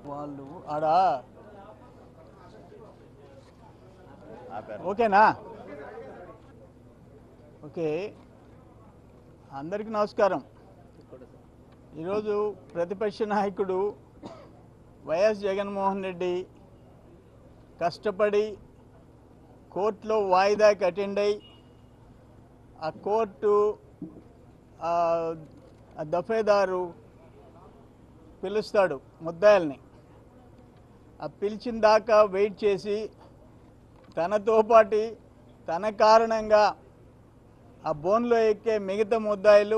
వాళ్ళు ఆడ ఆపారు ఓకేనా ఓకే అందరికీ నమస్కారం ఈరోజు ప్రతిపక్ష నాయకుడు వైఎస్ జగన్మోహన్ రెడ్డి కష్టపడి కోర్టులో వాయిదాకి అటెండ్ అయ్యి ఆ కోర్టు ఆ ఆ దఫేదారు పిలుస్తాడు ముద్దాయిల్ని ఆ పిలిచిన దాకా వెయిట్ చేసి తనతో పాటి తన కారణంగా ఆ బోన్లో ఎక్కే మిగతా ముద్దాయిలు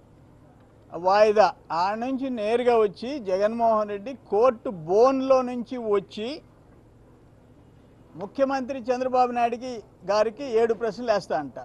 ఆ వాయిదా ఆ నుంచి నేరుగా వచ్చి జగన్మోహన్ రెడ్డి కోర్టు బోన్లో నుంచి వచ్చి ముఖ్యమంత్రి చంద్రబాబు నాయుడికి గారికి ఏడు ప్రశ్నలు వేస్తా అంట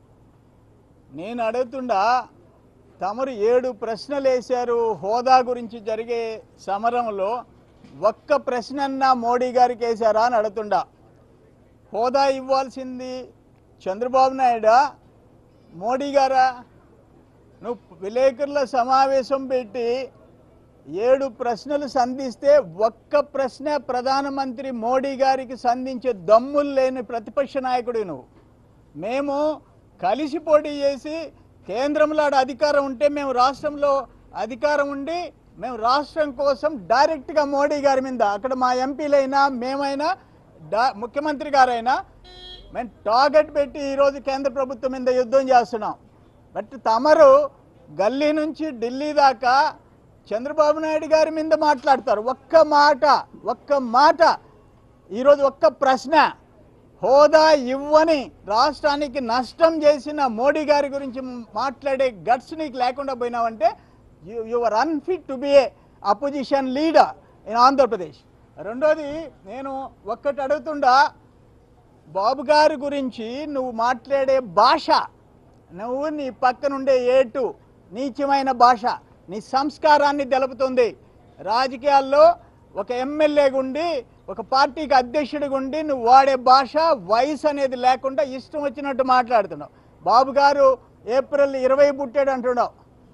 నేను అడుగుతుండా తమరు ఏడు ప్రశ్నలు వేశారు హోదా గురించి జరిగే సమరంలో ఒక్క ప్రశ్నన్నా మోడీ గారికి వేశారా అని అడుగుతుండా హోదా ఇవ్వాల్సింది చంద్రబాబు నాయుడా మోడీ గారా నువ్వు విలేకరుల సమావేశం పెట్టి ఏడు ప్రశ్నలు సంధిస్తే ఒక్క ప్రశ్న ప్రధానమంత్రి మోడీ గారికి సంధించే దమ్ములు లేని ప్రతిపక్ష నాయకుడు నువ్వు మేము కలిసి పోటీ చేసి కేంద్రంలో ఆడ అధికారం ఉంటే మేము రాష్ట్రంలో అధికారం ఉండి మేము రాష్ట్రం కోసం డైరెక్ట్గా మోడీ గారి మీద అక్కడ మా ఎంపీలైనా మేమైనా డా ముఖ్యమంత్రి గారైనా మేము టార్గెట్ పెట్టి ఈరోజు కేంద్ర ప్రభుత్వం మీద యుద్ధం చేస్తున్నాం బట్ తమరు గల్లీ నుంచి ఢిల్లీ దాకా చంద్రబాబు నాయుడు గారి మీద మాట్లాడతారు ఒక్క మాట ఒక్క మాట ఈరోజు ఒక్క ప్రశ్న హోదా ఇవ్వని రాష్ట్రానికి నష్టం చేసిన మోడీ గారి గురించి మాట్లాడే గట్స్ నీకు లేకుండా పోయినావంటే your unfit to be a opposition leader in Andhra Pradesh రెండోది నేను ఒక్కటి అడుగుతుండా బాబు గారి గురించి నువ్వు మాట్లాడే భాష నువ్వు నీ పక్కనుండే ఏటు నీచమైన భాష నీ సంస్కారాన్ని తెలుపుతుంది రాజకీయాల్లో ఒక ఎమ్మెల్యేగా ఉండి ఒక పార్టీకి అధ్యక్షుడిగా ఉండి నువ్వు వాడే భాష వయసు అనేది లేకుండా ఇష్టం వచ్చినట్టు మాట్లాడుతున్నావు బాబు గారు ఏప్రిల్ ఇరవై పుట్టాడు అంటున్నావు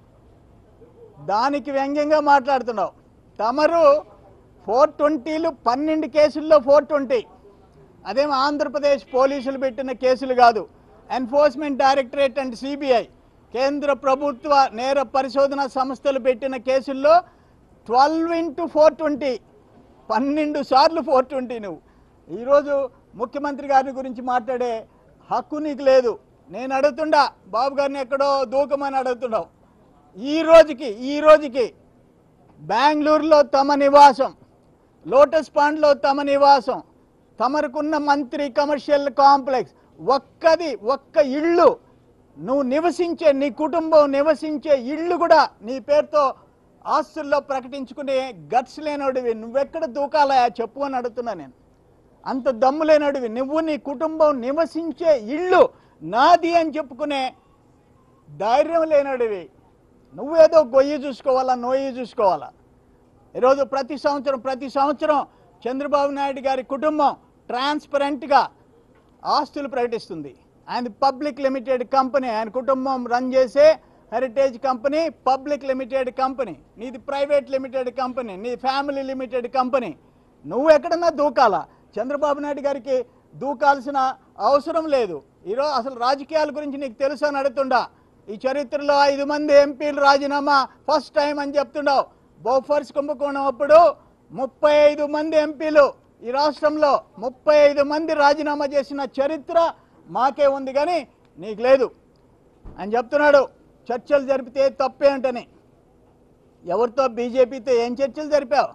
దానికి వ్యంగ్యంగా మాట్లాడుతున్నావు తమరు ఫోర్ ట్వంటీలు పన్నెండు కేసుల్లో ఫోర్ ట్వంటీ అదేం ఆంధ్రప్రదేశ్ పోలీసులు పెట్టిన కేసులు కాదు ఎన్ఫోర్స్మెంట్ డైరెక్టరేట్ అండ్ సిబిఐ కేంద్ర ప్రభుత్వ నేర పరిశోధన సంస్థలు పెట్టిన కేసుల్లో ట్వెల్వ్ ఇంటూ ఫోర్ ట్వంటీ పన్నెండు సార్లు ఫోర్ ట్వంటీ నువ్వు ఈరోజు ముఖ్యమంత్రి గారి గురించి మాట్లాడే హక్కు నీకు లేదు నేను అడుగుతుండా బాబు గారిని ఎక్కడో దూకమని అడుగుతున్నావు ఈ రోజుకి ఈ రోజుకి బెంగళూరులో తమ నివాసం లోటస్ పాండ్లో తమ నివాసం తమకున్న మంత్రి కమర్షియల్ కాంప్లెక్స్ ఒక్కది ఒక్క ఇల్లు నువ్వు నివసించే నీ కుటుంబం నివసించే ఇల్లు కూడా నీ పేరుతో ఆస్తుల్లో ప్రకటించుకునే గట్స్ లేనోడివి నువ్వెక్కడ దూకాలా చెప్పు అని అడుగుతున్నా నేను అంత దమ్ము లేనోడివి నువ్వు నీ కుటుంబం నివసించే ఇల్లు నాది అని చెప్పుకునే ధైర్యం లేనోడివి నువ్వేదో గొయ్యి చూసుకోవాలా నోయి చూసుకోవాలా ఈరోజు ప్రతి సంవత్సరం ప్రతి సంవత్సరం చంద్రబాబు నాయుడు గారి కుటుంబం ట్రాన్స్పరెంట్గా ఆస్తులు ప్రకటిస్తుంది ఆయన పబ్లిక్ లిమిటెడ్ కంపెనీ ఆయన కుటుంబం రన్ చేసే Heritage company public limited company నీది ప్రైవేట్ లిమిటెడ్ కంపెనీ నీ ఫ్యామిలీ లిమిటెడ్ కంపెనీ నువ్వు ఎక్కడన్నా దూకాలా చంద్రబాబు నాయుడు గారికి దూకాల్సిన అవసరం లేదు ఈరోజు అసలు రాజకీయాల గురించి నీకు తెలుసు అని అడుగుతుండా ఈ చరిత్రలో ఐదు మంది ఎంపీలు రాజీనామా ఫస్ట్ టైం అని చెప్తున్నావు బోఫర్స్ కుంభకోణం అప్పుడు ముప్పై ఐదు మంది ఎంపీలు ఈ రాష్ట్రంలో ముప్పై ఐదు మంది రాజీనామా చేసిన చరిత్ర మాకే ఉంది కానీ నీకు లేదు అని చెప్తున్నాడు చర్చలు జరిపితే తప్పేంటని ఎవరితో బీజేపీతో ఏం చర్చలు జరిపావు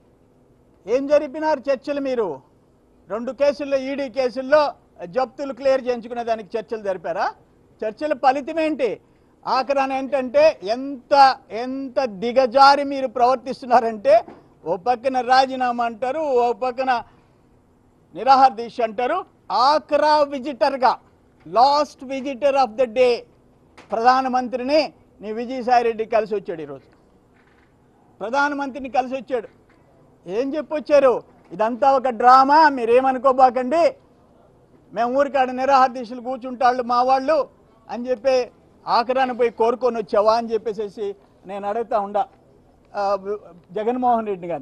ఏం జరిపినారు చర్చలు మీరు రెండు కేసుల్లో ఈడీ కేసుల్లో జప్తులు క్లియర్ చేయించుకునే దానికి చర్చలు జరిపారా చర్చల ఫలితం ఏంటి ఆఖరాన ఏంటంటే ఎంత ఎంత దిగజారి మీరు ప్రవర్తిస్తున్నారంటే ఓ పక్కన రాజీనామా అంటారు ఓ పక్కన నిరాహార దీక్ష అంటారు ఆఖరా విజిటర్గా last visitor of the day ప్రధానమంత్రిని నీ విజయసాయి రెడ్డి కలిసి వచ్చాడు ఈరోజు ప్రధానమంత్రిని కలిసి వచ్చాడు ఏం చెప్పొచ్చారు ఇదంతా ఒక డ్రామా మీరేమనుకోబాకండి మేము ఊరికాడ నిరాహార దీక్షలు కూర్చుంటాళ్ళు మా వాళ్ళు అని చెప్పి ఆఖరాన్ని పోయి కోరుకొని వచ్చావా అని చెప్పేసి నేను అడుగుతా ఉండా ఆ, జగన్మోహన్ రెడ్డి గారిని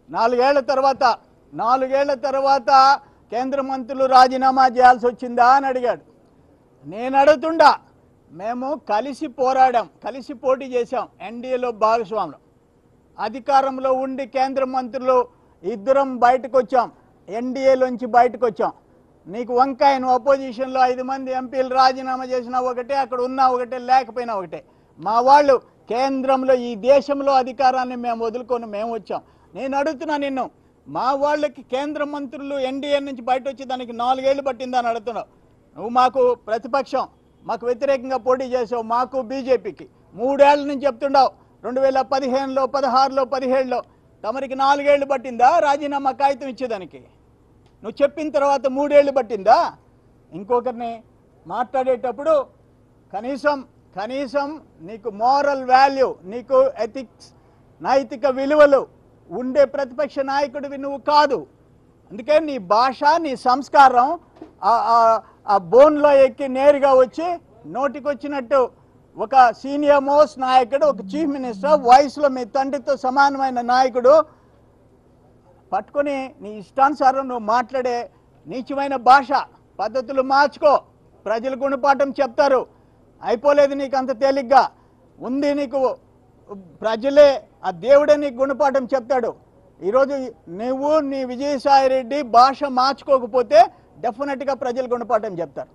నాలుగేళ్ల తర్వాత నాలుగేళ్ల తర్వాత కేంద్ర మంత్రులు రాజీనామా చేయాల్సి వచ్చిందా అని అడిగాడు నేను అడుగుతుండా మేము కలిసి పోరాడాం కలిసి పోటీ చేశాం ఎన్డీఏలో భాగస్వాములు అధికారంలో ఉండి కేంద్ర మంత్రులు ఇద్దరం బయటకు వచ్చాం ఎన్డీఏలోంచి బయటకు వచ్చాం నీకు వంకాయ నువ్వు అపోజిషన్లో ఐదు మంది ఎంపీలు రాజీనామా చేసినా ఒకటే అక్కడ ఉన్నా ఒకటే లేకపోయినా ఒకటే మా వాళ్ళు కేంద్రంలో ఈ దేశంలో అధికారాన్ని మేము వదులుకొని మేము వచ్చాం నేను అడుగుతున్నా నిన్ను మా వాళ్ళకి కేంద్ర మంత్రులు ఎన్డీఏ నుంచి బయట వచ్చి దానికి నాలుగేళ్లు పట్టిందని అడుగుతున్నావు నువ్వు మాకు ప్రతిపక్షం మాకు వ్యతిరేకంగా పోటీ చేసావు మాకు బీజేపీకి మూడేళ్ల నుంచి చెప్తుండవు రెండు వేల పదిహేనులో పదహారులో పదిహేడులో తమరికి నాలుగేళ్లు పట్టిందా రాజీనామా కాగితం ఇచ్చేదానికి నువ్వు చెప్పిన తర్వాత మూడేళ్లు పట్టిందా ఇంకొకరిని మాట్లాడేటప్పుడు కనీసం కనీసం నీకు మోరల్ వాల్యూ నీకు ఎథిక్స్ నైతిక విలువలు ఉండే ప్రతిపక్ష నాయకుడివి నువ్వు కాదు అందుకే నీ భాష నీ సంస్కారం ఆ- ఆ- ఆ బోన్లో ఎక్కి నేరుగా వచ్చి నోటికి వచ్చినట్టు ఒక సీనియర్ మోస్ట్ నాయకుడు ఒక చీఫ్ మినిస్టర్ వయసులో మీ తండ్రితో సమానమైన నాయకుడు పట్టుకొని నీ ఇష్టానుసారం నువ్వు మాట్లాడే నీచమైన భాష పద్ధతులు మార్చుకో ప్రజలు గుణపాఠం చెప్తారు అయిపోలేదు నీకు అంత తేలిగ్గా ఉంది నీకు ప్రజలే ఆ దేవుడే నీకు గుణపాఠం చెప్తాడు ఈరోజు నువ్వు నీ విజయసాయి రెడ్డి భాష మార్చుకోకపోతే డెఫినెట్గా ప్రజలు గుణపాఠం చెప్తారు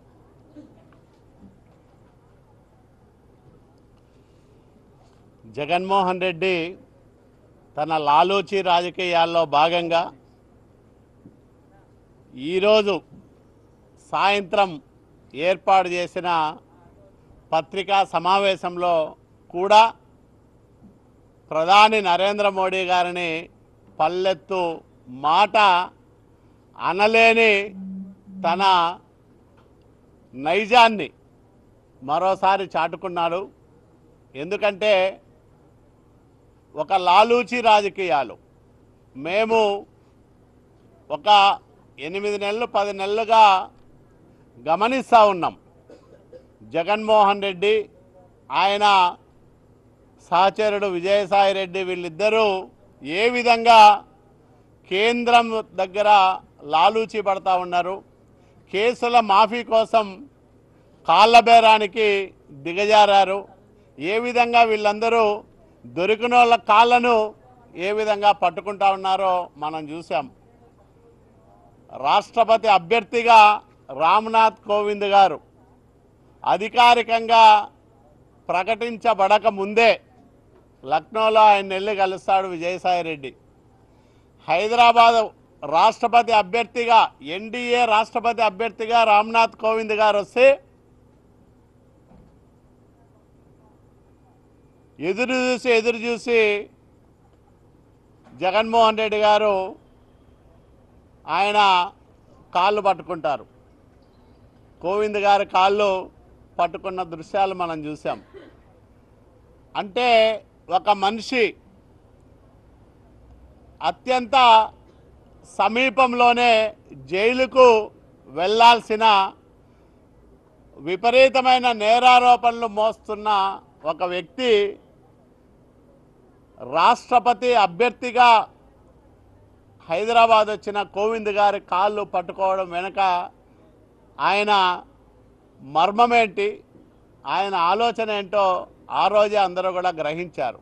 జగన్మోహన్ రెడ్డి తన లాలూచి రాజకీయాల్లో భాగంగా ఈరోజు సాయంత్రం ఏర్పాటు చేసిన పత్రికా సమావేశంలో కూడా ప్రధాని నరేంద్ర మోడీ గారిని పల్లెత్తు మాట అనలేని తన నైజాన్ని మరోసారి చాటుకున్నాడు ఎందుకంటే ఒక లాలూచి రాజకీయాలు మేము ఒక ఎనిమిది నెలలు పది నెలలుగా గమనిస్తూ ఉన్నాం జగన్మోహన్ రెడ్డి ఆయన సహచరుడు విజయసాయి రెడ్డి వీళ్ళిద్దరూ ఏ విధంగా కేంద్రం దగ్గర లాలూచి పడతా ఉన్నారు కేసుల మాఫీ కోసం కాళ్ళ బేరానికి దిగజారారు ఏ విధంగా వీళ్ళందరూ దొరికిన వాళ్ళ కాళ్ళను ఏ విధంగా పట్టుకుంటా ఉన్నారో మనం చూసాం రాష్ట్రపతి అభ్యర్థిగా రామ్నాథ్ కోవింద్ గారు అధికారికంగా ప్రకటించబడక ముందే లక్నోలో ఆయన వెళ్ళి కలుస్తాడు విజయసాయి రెడ్డి హైదరాబాద్ రాష్ట్రపతి అభ్యర్థిగా ఎన్డీఏ రాష్ట్రపతి అభ్యర్థిగా రామ్నాథ్ కోవింద్ గారు వస్తే ఎదురు చూసి ఎదురు చూసి జగన్మోహన్ రెడ్డి గారు ఆయన కాళ్ళు పట్టుకుంటారు కోవింద్ గారి కాళ్ళు పట్టుకున్న దృశ్యాలు మనం చూసాం అంటే ఒక మనిషి అత్యంత సమీపంలోనే జైలుకు వెళ్ళాల్సిన విపరీతమైన నేరారోపణలు మోస్తున్న ఒక వ్యక్తి రాష్ట్రపతి అభ్యర్థిగా హైదరాబాద్ వచ్చిన కోవింద్ గారి కాళ్ళు పట్టుకోవడం వెనుక ఆయన మర్మమేంటి ఆయన ఆలోచన ఏంటో ఆ రోజే అందరూ కూడా గ్రహించారు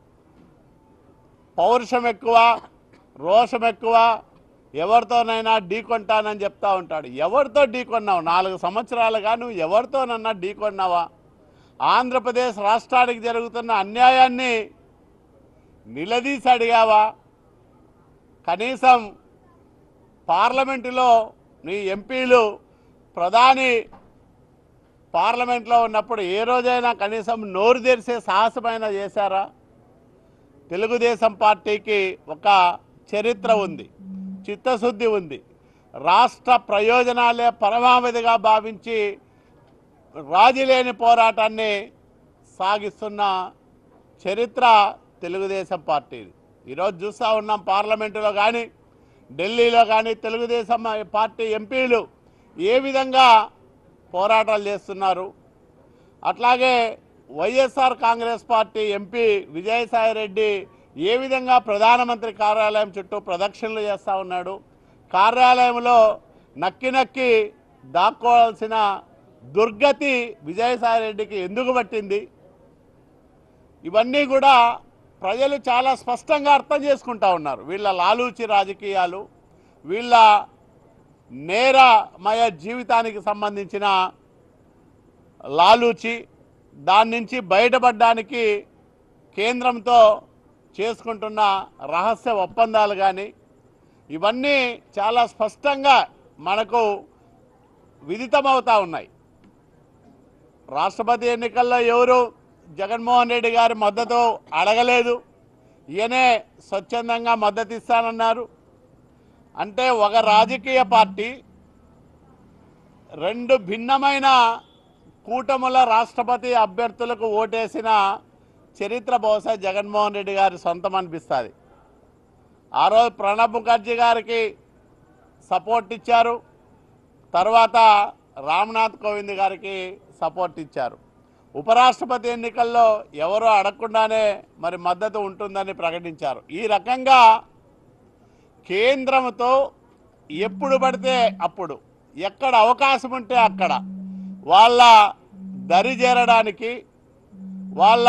పౌరుషం ఎక్కువ రోషం ఎక్కువ ఎవరితోనైనా ఢీకొంటానని చెప్తా ఉంటాడు ఎవరితో ఢీకొన్నావు నాలుగు సంవత్సరాలుగా నువ్వు ఎవరితోనన్నా ఢీకొన్నావా ఆంధ్రప్రదేశ్ రాష్ట్రానికి జరుగుతున్న అన్యాయాన్ని నిలదీసి అడిగావా కనీసం పార్లమెంటులో నీ ఎంపీలు ప్రధాని పార్లమెంట్లో ఉన్నప్పుడు ఏ రోజైనా కనీసం నోరు తెరిసే సాహసమైనా చేశారా తెలుగుదేశం పార్టీకి ఒక చరిత్ర ఉంది చిత్తశుద్ధి ఉంది రాష్ట్ర ప్రయోజనాలే పరమావధిగా భావించి రాజీలేని పోరాటాన్ని సాగిస్తున్న చరిత్ర తెలుగుదేశం పార్టీది ఈరోజు చూస్తూ ఉన్నాం పార్లమెంటులో కానీ ఢిల్లీలో కానీ తెలుగుదేశం పార్టీ ఎంపీలు ఏ విధంగా పోరాటాలు చేస్తున్నారు అట్లాగే వైఎస్ఆర్ కాంగ్రెస్ పార్టీ ఎంపీ విజయసాయి రెడ్డి ఏ విధంగా ప్రధానమంత్రి కార్యాలయం చుట్టూ ప్రదక్షిణలు చేస్తూ ఉన్నాడు కార్యాలయంలో నక్కి నక్కి దాక్కోవాల్సిన దుర్గతి విజయసాయి రెడ్డికి ఎందుకు పట్టింది ఇవన్నీ కూడా ప్రజలు చాలా స్పష్టంగా అర్థం చేసుకుంటా ఉన్నారు వీళ్ళ లాలూచి రాజకీయాలు వీళ్ళ నేరమయ జీవితానికి సంబంధించిన లాలూచి దాని నుంచి బయటపడడానికి కేంద్రంతో చేసుకుంటున్న రహస్య ఒప్పందాలు కానీ ఇవన్నీ చాలా స్పష్టంగా మనకు విదితమవుతా ఉన్నాయి రాష్ట్రపతి ఎన్నికల్లో ఎవరు జగన్మోహన్ రెడ్డి గారి మద్దతు అడగలేదు ఈయనే స్వచ్ఛందంగా మద్దతు ఇస్తానన్నారు అంటే ఒక రాజకీయ పార్టీ రెండు భిన్నమైన కూటముల రాష్ట్రపతి అభ్యర్థులకు ఓటేసిన చరిత్ర బహుశా జగన్మోహన్ రెడ్డి గారి సొంతం అనిపిస్తుంది ఆ రోజు ప్రణబ్ ముఖర్జీ గారికి సపోర్ట్ ఇచ్చారు తర్వాత రామ్నాథ్ కోవింద్ గారికి సపోర్ట్ ఇచ్చారు ఉపరాష్ట్రపతి ఎన్నికల్లో ఎవరో అడగకుండానే మరి మద్దతు ఉంటుందని ప్రకటించారు ఈ రకంగా కేంద్రంతో ఎప్పుడు పడితే అప్పుడు ఎక్కడ అవకాశం ఉంటే అక్కడ వాళ్ళ దరి చేరడానికి వాళ్ళ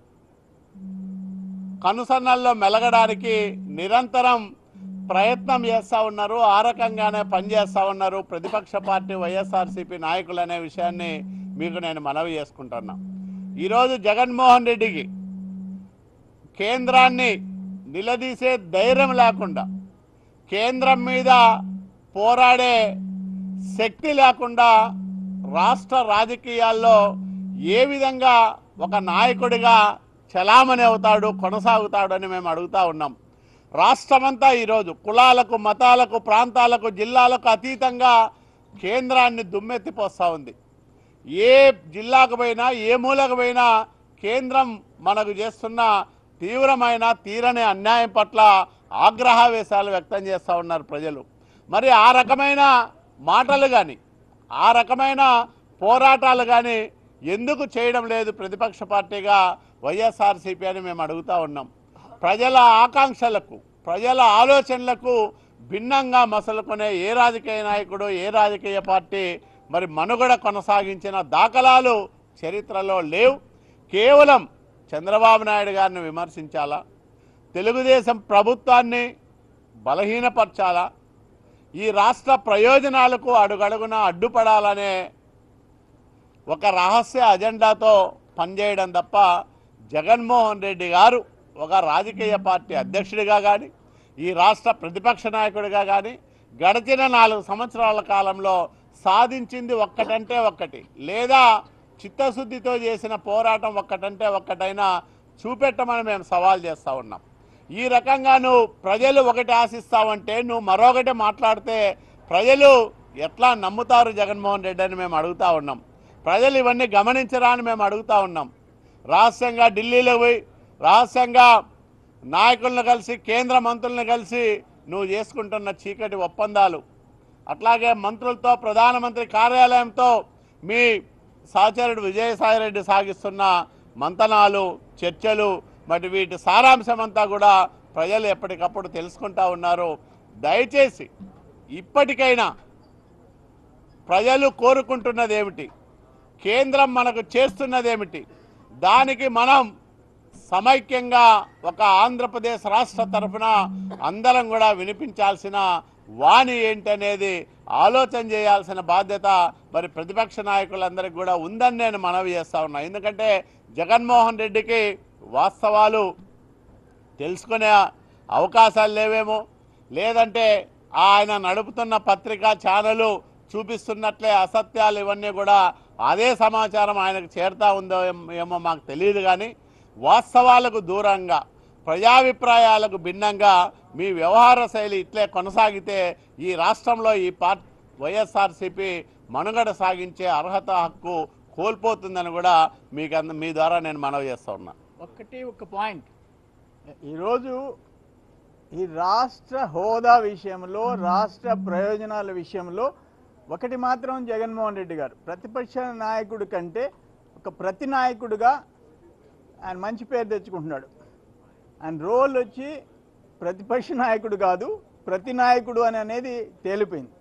కనుసన్నల్లో మెలగడానికి నిరంతరం ప్రయత్నం చేస్తూ ఉన్నారు ఆ రకంగానే పనిచేస్తూ ఉన్నారు ప్రతిపక్ష పార్టీ వైఎస్ఆర్సీపీ నాయకులు అనే విషయాన్ని మీకు నేను మనవి చేసుకుంటున్నా ఈరోజు జగన్మోహన్ రెడ్డికి కేంద్రాన్ని నిలదీసే ధైర్యం లేకుండా కేంద్రం మీద పోరాడే శక్తి లేకుండా రాష్ట్ర రాజకీయాల్లో ఏ విధంగా ఒక నాయకుడిగా చలామణి అవుతాడు కొనసాగుతాడు అని మేము అడుగుతా ఉన్నాం రాష్ట్రమంతా ఈరోజు కులాలకు మతాలకు ప్రాంతాలకు జిల్లాలకు అతీతంగా కేంద్రాన్ని దుమ్మెత్తిపోస్తూ ఉంది ఏ జిల్లాకు పోయినా ఏ మూలకు పోయినా కేంద్రం మనకు చేస్తున్న తీవ్రమైన తీరని అన్యాయం పట్ల ఆగ్రహావేశాలు వ్యక్తం చేస్తూ ఉన్నారు ప్రజలు మరి ఆ రకమైన మాటలు కానీ ఆ రకమైన పోరాటాలు కానీ ఎందుకు చేయడం లేదు ప్రతిపక్ష పార్టీగా వైఎస్ఆర్సీపీ అని మేము అడుగుతా ఉన్నాం ప్రజల ఆకాంక్షలకు ప్రజల ఆలోచనలకు భిన్నంగా మసలుకునే ఏ రాజకీయ నాయకుడు ఏ రాజకీయ పార్టీ మరి మనుగడ కొనసాగించిన దాఖలాలు చరిత్రలో లేవు కేవలం చంద్రబాబు నాయుడు గారిని విమర్శించాలా తెలుగుదేశం ప్రభుత్వాన్ని బలహీనపరచాలా ఈ రాష్ట్ర ప్రయోజనాలకు అడుగడుగున అడ్డుపడాలనే ఒక రహస్య అజెండాతో పనిచేయడం తప్ప జగన్మోహన్ రెడ్డి గారు ఒక రాజకీయ పార్టీ అధ్యక్షుడిగా కానీ ఈ రాష్ట్ర ప్రతిపక్ష నాయకుడిగా కానీ గడిచిన నాలుగు సంవత్సరాల కాలంలో సాధించింది ఒక్కటంటే ఒక్కటి లేదా చిత్తశుద్ధితో చేసిన పోరాటం ఒక్కటంటే ఒక్కటైనా చూపెట్టమని మేము సవాల్ చేస్తూ ఉన్నాం ఈ రకంగా నువ్వు ప్రజలు ఒకటి ఆశిస్తావంటే నువ్వు మరొకటి మాట్లాడితే ప్రజలు ఎట్లా నమ్ముతారు జగన్మోహన్ రెడ్డి అని మేము అడుగుతా ఉన్నాం ప్రజలు ఇవన్నీ గమనించరా అని మేము అడుగుతా ఉన్నాం రహస్యంగా ఢిల్లీలో పోయి రహస్యంగా నాయకులను కలిసి కేంద్ర మంత్రులను కలిసి నువ్వు చేసుకుంటున్న చీకటి ఒప్పందాలు అట్లాగే మంత్రులతో ప్రధానమంత్రి కార్యాలయంతో మీ సహచరుడు విజయసాయిరెడ్డి సాగిస్తున్న మంతనాలు చర్చలు మరి వీటి సారాంశం అంతా కూడా ప్రజలు ఎప్పటికప్పుడు తెలుసుకుంటా ఉన్నారు దయచేసి ఇప్పటికైనా ప్రజలు కోరుకుంటున్నది ఏమిటి కేంద్రం మనకు చేస్తున్నదేమిటి దానికి మనం సమైక్యంగా ఒక ఆంధ్రప్రదేశ్ రాష్ట్ర తరఫున అందరం కూడా వినిపించాల్సిన వాణి ఏంటనేది ఆలోచన చేయాల్సిన బాధ్యత మరి ప్రతిపక్ష నాయకులందరికీ కూడా ఉందని నేను మనవి చేస్తా ఉన్నా ఎందుకంటే జగన్మోహన్ రెడ్డికి వాస్తవాలు తెలుసుకునే అవకాశాలు లేవేమో లేదంటే ఆయన నడుపుతున్న పత్రికా ఛానలు చూపిస్తున్నట్లే అసత్యాలు ఇవన్నీ కూడా అదే సమాచారం ఆయనకు చేరుతా ఉందో ఏం- ఏమో మాకు తెలియదు కానీ వాస్తవాలకు దూరంగా ప్రజాభిప్రాయాలకు భిన్నంగా మీ వ్యవహార శైలి ఇట్లే కొనసాగితే ఈ రాష్ట్రంలో ఈ పార్టీ వైఎస్ఆర్సీపీ మనుగడ సాగించే అర్హత హక్కు కోల్పోతుందని కూడా మీకు అంద మీ ద్వారా నేను మనవి చేస్తా ఉన్నా ఒక్కటి ఒక పాయింట్ ఈరోజు ఈ రాష్ట్ర హోదా విషయంలో రాష్ట్ర ప్రయోజనాల విషయంలో ఒకటి మాత్రం జగన్మోహన్ రెడ్డి గారు ప్రతిపక్ష నాయకుడి కంటే ఒక ప్రతి నాయకుడిగా ఆయన మంచి పేరు తెచ్చుకుంటున్నాడు అండ్ రోల్ వచ్చి ప్రతిపక్ష నాయకుడు కాదు ప్రతి నాయకుడు అని అనేది తేలిపోయింది